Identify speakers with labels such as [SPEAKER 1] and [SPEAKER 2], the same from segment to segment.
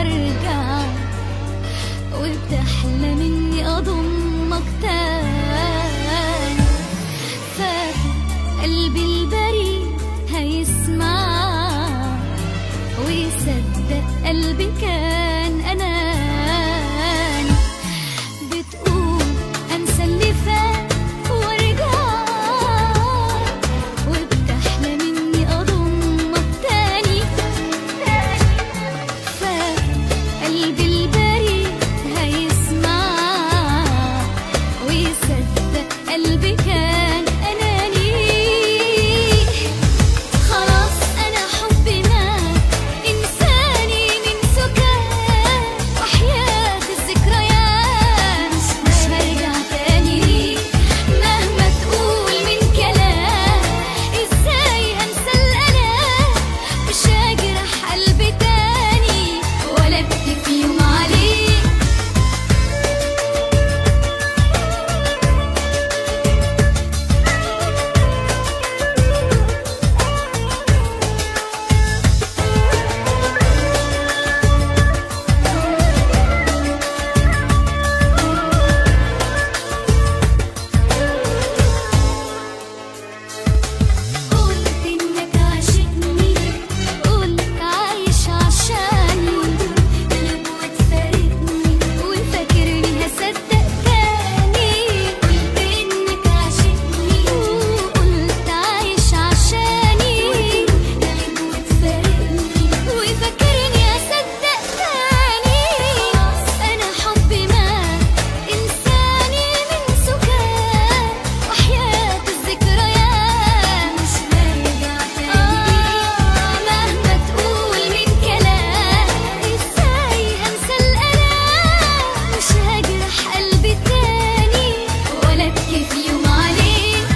[SPEAKER 1] وارجع وبتحلم اني اضمك تاني فاكر قلبي البريء هيسمع ويصدق قلبي كان اناني بتقول انسى اللي فات وارجع وبتحلم اني اضمك تاني فاكر قلبي البريء هيسمع ويصدق قلبي كان اناني خلاص انا حبي مات انساني من سكان وحياة الذكريات مش هرجع تاني ليك مهما تقول من كلام ازاي هنسى الالام مش هجرح قلبي تاني ولا ابكي في يوم عليك قلت انك عاشقني قلت عايش عشاني قلب وتفارقني وفاكرني هصدق تاني قلت انك عاشقني وقلت عايش عشاني قلب وتفارقني وفاكرني هصدق تاني انا حبي مات انساني من سكان وحياة الذكريات مش هرجع تاني مهما تقول من كلام ازاي هنسى الالام مش هجرح قلبي تاني ولا ابكي في يوم عليك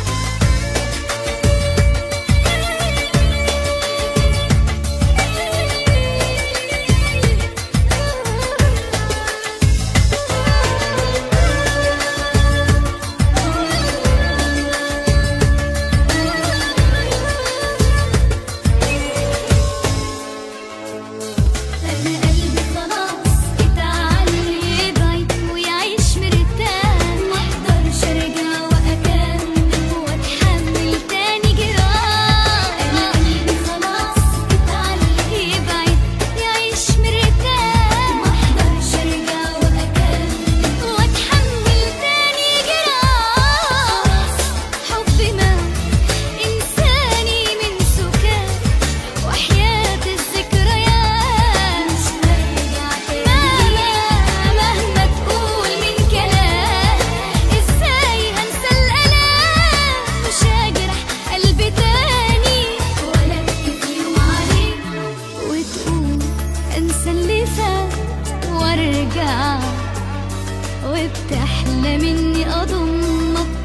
[SPEAKER 1] أنا قلبي خلاص اتعلم يبعد ويعيش مرتاح مقدرش أرجع وأكمل وأتحمل تاني جراح أنا قلبي خلاص اتعلم يبعد يعيش مرتاح مقدرش أرجع وأكمل وأتحمل تاني جراح حبي مات إنساني من سكان وحياة الذكريات مش هرجع تاني مهما تقول من كلام ازاي هنسى الالام مش هجرح قلبي تاني ولا ابكي في يوم عليك وتقول انسى اللي فات وارجع وبتحلم اني اضمك